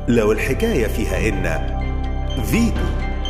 لو الحكاية فيها إن فيتو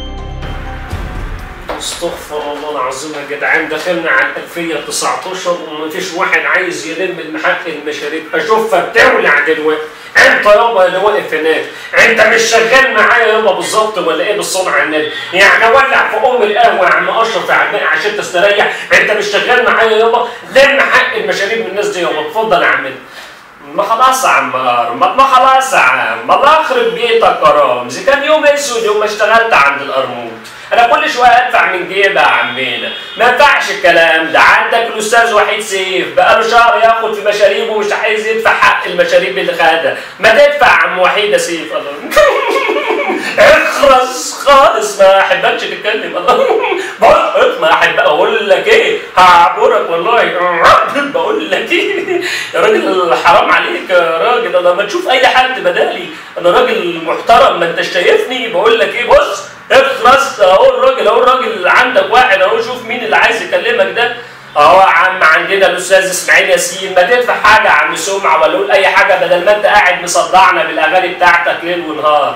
استغفر الله العظيم يا جدعان دخلنا على 2019 ومفيش واحد عايز يلم المحق المشاريب اشوفها بتولع دلوقتي انت يابا اللي واقف هناك انت مش شغال معايا يابا بالظبط ولا ايه بالصنع على النبي يعني اولع في ام القهوه يا عم اشرف يا عم عشان تستريح انت مش شغال معايا يابا لم حق المشاريب من الناس دي يابا اتفضل يا عم ما خلاص يا عم ما ما خلاص يا عم الله يخرب بيتك يا رامز كان يوم اسود يوم ما اشتغلت عند القرموط انا كل شويه ادفع من جيبي يا عمنا ما ينفعش الكلام ده عندك الاستاذ وحيد سيف بقاله شهر ياخد في مشاريبه ومش عايز يدفع حق المشاريب اللي خدها ما تدفع يا عم وحيد يا سيف الله اخرس خالص ما احبكش تتكلم الله بقول ما احب اقول لك ايه هعبرك والله بقول لك ايه يا راجل حرام عليك يا راجل انا ما تشوف اي حد بدالي انا راجل محترم ما انت شايفني بقول لك ايه بص اخرس اهو الراجل اهو الراجل عندك واحد اهو شوف مين اللي عايز يكلمك ده اهو يا عم عندنا الاستاذ اسماعيل ياسين ما تدفع حاجه يا عم سمعه ولا قول اي حاجه بدل ما انت قاعد مصدعنا بالاغاني بتاعتك ليل ونهار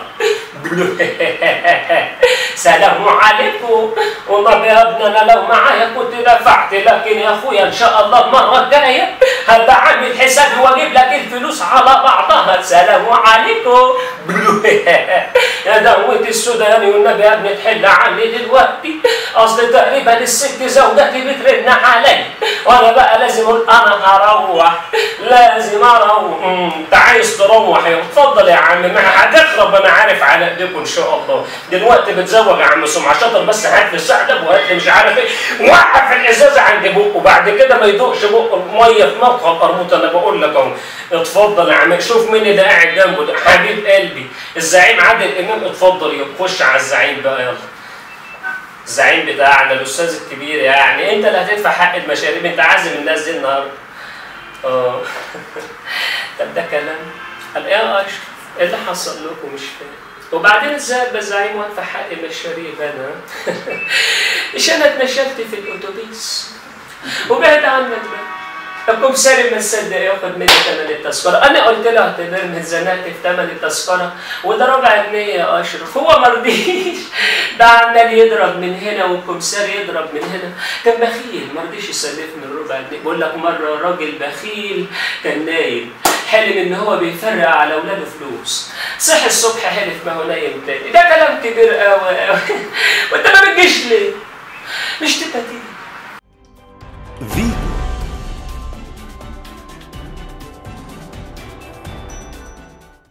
سلام عليكم والله يا ابني انا لو معايا كنت دفعت لكن يا اخويا ان شاء الله المره الجايه هبقى عامل حسابي واجيب لك الفلوس على بعضها سلام عليكم يا دوت السوداني والنبي يا ابني تحل عني دلوقتي اصل تقريبا الست زوجتي بترن علي وانا بقى لازم اقول انا هروح لازم اروح انت عايز تروح يا اتفضل يا عم ما هتخرب انا عارف على ايديكم ان شاء الله دلوقتي بتزوج يا عم سمعه شاطر بس هات لي السعدب وهات لي مش عارف ايه وقف الازازه عند بقه وبعد كده ما يدوقش بقه الميه في مقهى قرموط انا بقول لك اهو اتفضل يا عم شوف مين اللي قاعد جنبه ده حبيب قلبي الزعيم عادل امام اتفضل يا خش على الزعيم بقى يلا الزعيم بتاعنا الاستاذ الكبير يعني انت اللي هتدفع حق المشاريب انت عازم الناس دي النهارده اه طب ده كلام قال ايه يا اشرف ايه اللي حصل لكم مش فاهم وبعدين ازاي ابقى زعيم وادفع حق المشاريب انا مش انا اتنشلت في الاتوبيس وبعد عنك بقى الكمساري ما تصدق ياخد مني ثمن التذكرة، أنا قلت له اعتبر من زنقت في ثمن التذكرة وده ربع جنيه يا أشرف، هو ما رضيش ده عمال يضرب من هنا والكمساري يضرب من هنا، كان بخيل ما رضيش يسلفني الربع جنيه، بقول لك مرة راجل بخيل كان نايم حلم ان هو بيفرق على اولاده فلوس صحي الصبح حلف ما هو نايم تاني ده كلام كبير قوي قوي وانت ما بتجيش ليه؟ مش تبقى تيجي